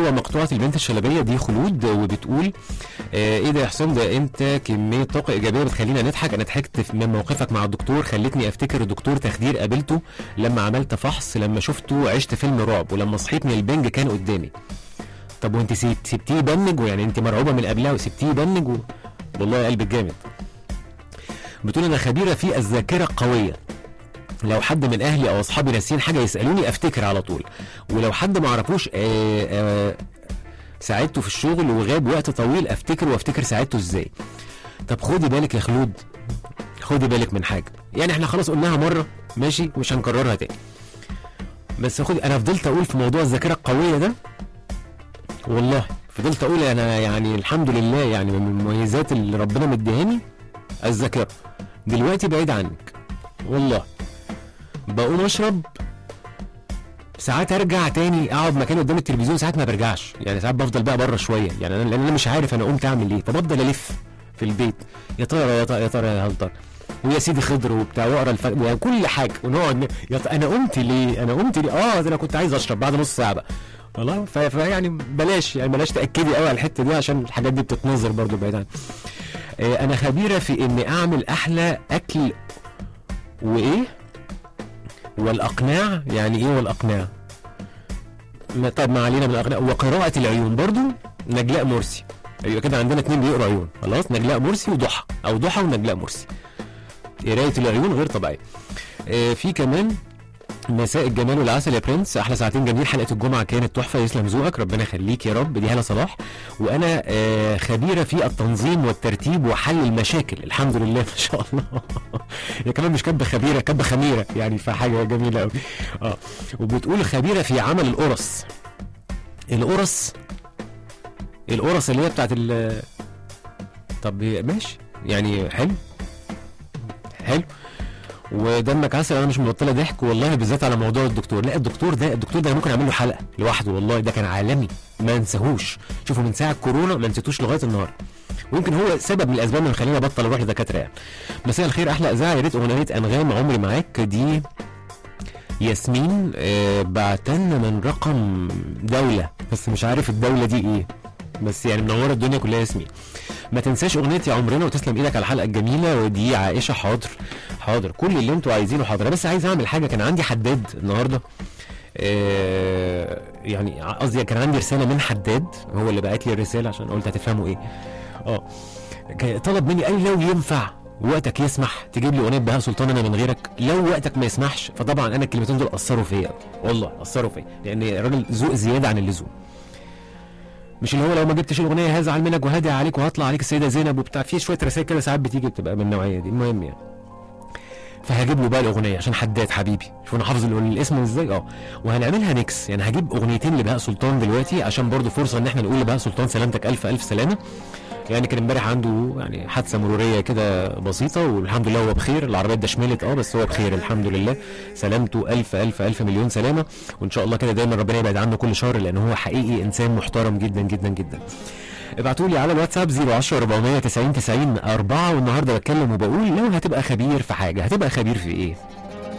حلوه مقطوعه البنت الشلبيه دي خلود وبتقول آه ايه ده يا حسام ده انت كميه طاقه ايجابيه بتخلينا نضحك انا ضحكت في- من موقفك مع الدكتور خلتني افتكر الدكتور تخدير قابلته لما عملت فحص لما شفته عشت فيلم رعب ولما صحيت من البنج كان قدامي طب وانت سيب- سبتيه يبنج ويعني انت مرعوبه من قبلها وسبتيه يبنج و... والله قلبك جامد بتقول انا خبيره في الذاكره القويه لو حد من اهلي او اصحابي ناسيين حاجه يسالوني افتكر على طول ولو حد ما اعرفوش آه، آه، ساعدته في الشغل وغاب وقت طويل افتكر وافتكر ساعدته ازاي طب خدي بالك يا خلود خدي بالك من حاجه يعني احنا خلاص قلناها مره ماشي ومش هنكررها تاني بس خدي انا فضلت اقول في موضوع الذاكره القويه ده والله فضلت اقول انا يعني الحمد لله يعني من المميزات اللي ربنا مديهاني الذاكره دلوقتي بعيد عنك والله بقوم اشرب ساعات ارجع تاني اقعد مكاني قدام التلفزيون ساعات ما برجعش يعني ساعات بفضل بقى بره شويه يعني انا لان انا مش عارف انا قمت اعمل ايه فبفضل الف في البيت يا ترى يا ترى يا ترى يا هل ترى ويا سيدي خضر وبتاع واقرا الف... وكل حاجه ونقعد ن- يا ت- انا قمت ليه انا قمت ليه اه ده انا كنت عايز اشرب بعد نص ساعه بقى والله ف... فيعني بلاش يعني بلاش تاكدي قوي على الحته دي عشان الحاجات دي بتتنظر برضو بعيد عنها آه، انا خبيره في اني اعمل احلى اكل وايه والاقناع يعني ايه والاقناع ما طب ما علينا من الاقناع وقراءه العيون برضو نجلاء مرسي ايوه كده عندنا اتنين بيقروا عيون خلاص نجلاء مرسي وضحى او ضحى ونجلاء مرسي قرايه العيون غير طبيعيه آه، في كمان مساء الجمال والعسل يا برنس احلى ساعتين جميل حلقه الجمعه كانت تحفه يسلم ذوقك ربنا يخليك يا رب دي هلا صلاح وانا آه، خبيره في التنظيم والترتيب وحل المشاكل الحمد لله ما شاء الله هي كمان مش كاتبه خبيره كاتبه خميره يعني فحاجه جميله قوي اه وبتقول خبيره في عمل القرص القرص القرص اللي هي بتاعت ال طب ماشي يعني حلو حلو ودمك عسل انا مش مبطله ضحك والله بالذات على موضوع الدكتور لا الدكتور ده الدكتور ده أنا ممكن اعمل له حلقه لوحده والله ده كان عالمي ما انساهوش شوفوا من ساعه كورونا ما نسيتوش لغايه النهارده ويمكن هو سبب من الاسباب اللي مخليني ابطل اروح لدكاتره يعني مساء الخير احلى اذاعه يا ريت اغنيه انغام عمري معاك دي ياسمين آه بعتنا من رقم دوله بس مش عارف الدوله دي ايه بس يعني منوره الدنيا كلها ياسمين ما تنساش اغنيه يا عمرنا وتسلم ايدك على الحلقه الجميله ودي عائشه حاضر حاضر كل اللي انتوا عايزينه حاضر أنا بس عايز اعمل حاجه كان عندي حداد النهارده آه يعني قصدي كان عندي رساله من حداد هو اللي بعت لي الرساله عشان قلت هتفهموا ايه اه كان طلب مني قال لو ينفع وقتك يسمح تجيب لي اغنيه بهاء سلطان انا من غيرك لو وقتك ما يسمحش فطبعا انا الكلمتين دول اثروا فيا والله اثروا فيا لان الراجل ذوق زياده عن اللزوم مش اللي هو لو ما جبتش الاغنيه هزعل منك وهدي عليك وهطلع عليك السيده زينب وبتاع في شويه رسائل كده ساعات بتيجي بتبقى من النوعيه دي المهم يعني فهجيب له بقى الاغنيه عشان حداد حبيبي شوف انا حافظ ال- الاسم ازاي اه وهنعملها ميكس يعني هجيب اغنيتين لبهاء سلطان دلوقتي عشان برضو فرصه ان احنا نقول لبهاء سلطان سلامتك الف الف سلامه يعني كان امبارح عنده يعني حادثه مروريه كده بسيطه والحمد لله هو بخير العربيه اتدشملت اه بس هو بخير الحمد لله سلامته الف الف الف مليون سلامه وان شاء الله كده دايما ربنا يبعد عنه كل شر لان هو حقيقي انسان محترم جدا جدا جدا ابعتوا لي على الواتساب 010 490 90 4 والنهارده بتكلم وبقول لو هتبقى خبير في حاجه هتبقى خبير في ايه